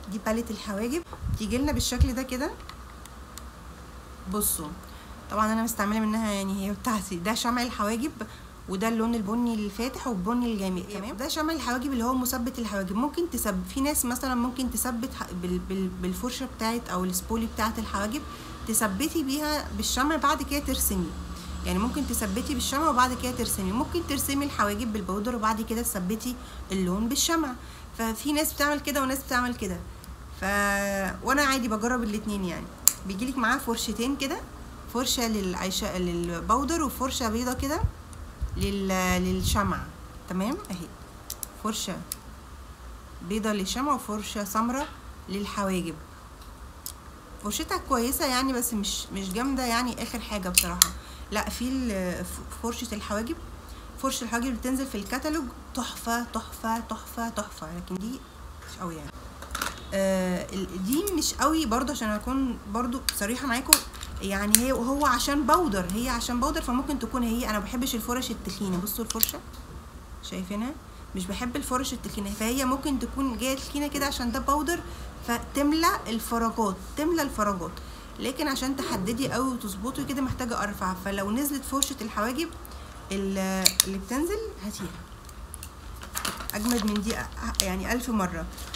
دي باليت الحواجب تيجي لنا بالشكل ده كده بصوا طبعا انا مستعمله منها يعني هي بتاعتي ده شمع الحواجب وده اللون البني الفاتح والبني الغامق تمام ده شمع الحواجب اللي هو مثبت الحواجب ممكن تثبت في ناس مثلا ممكن تثبت ح- بال... بال... بالفرشه بتاعت او السبولي بتاعت الحواجب تثبتي بيها بالشمع بعد كده ترسمي يعني ممكن تثبتي بالشمع وبعد كده ترسمي ممكن ترسمي الحواجب بالبودر وبعد كده تثبتي اللون بالشمع ففي ناس بتعمل كده وناس بتعمل كده ف وانا عادي بجرب الاتنين يعني بيجيلك معاه فرشتين كده فرشه للعيشة للبودر وفرشه بيضه كده لل... للشمع تمام اهي فرشه بيضه للشمع وفرشه سمراء للحواجب فرشتها كويسه يعني بس مش مش جامده يعني اخر حاجه بصراحه لا في ال- ف- فرشه الحواجب فرشه الحواجب اللي بتنزل في الكتالوج تحفه تحفه تحفه تحفه لكن دي مش قوي يعني آه ال- دي مش قوي برضه عشان اكون برضه صريحه معاكم يعني هي هو عشان بودر هي عشان بودر فممكن تكون هي انا ما بحبش الفرش التخينه بصوا الفرشه شايفينها مش بحب الفرش التخينه فهي ممكن تكون جايه تخينه كده عشان ده باودر فتملى الفراغات تملى الفراغات لكن عشان تحددي قوي وتظبطي كده محتاجه ارفع فلو نزلت فرشه الحواجب ال- اللي بتنزل هاتيها اجمد من دي أ- يعني الف مره